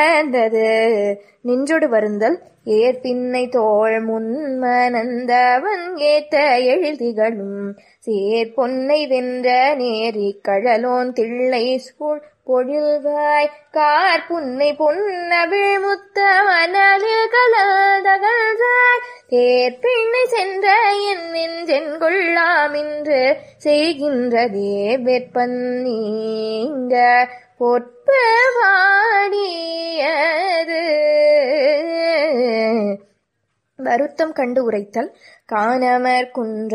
வந்தது நின்றொடு வருந்தல் ஏற்பின்னை தோள் முன்மனந்தவன் ஏத்த எழில்திகளும் சேர்பொன்னை வென்ற நேரி கழலோன் தில்லை சூழ் பொழில்வாய் கார் புன்னை பொன்னவிழ் முத்த மணலில் கலதகழ்ந்தாய் தேர்பின்னை சென்ற என் நெஞ்சென்கொள்ளாமின்று செய்கின்றதே வெப்பன் நீங்க பொற்ப வாடியது வருத்தம் கண்டு உரைத்தல் காணமர் குன்ற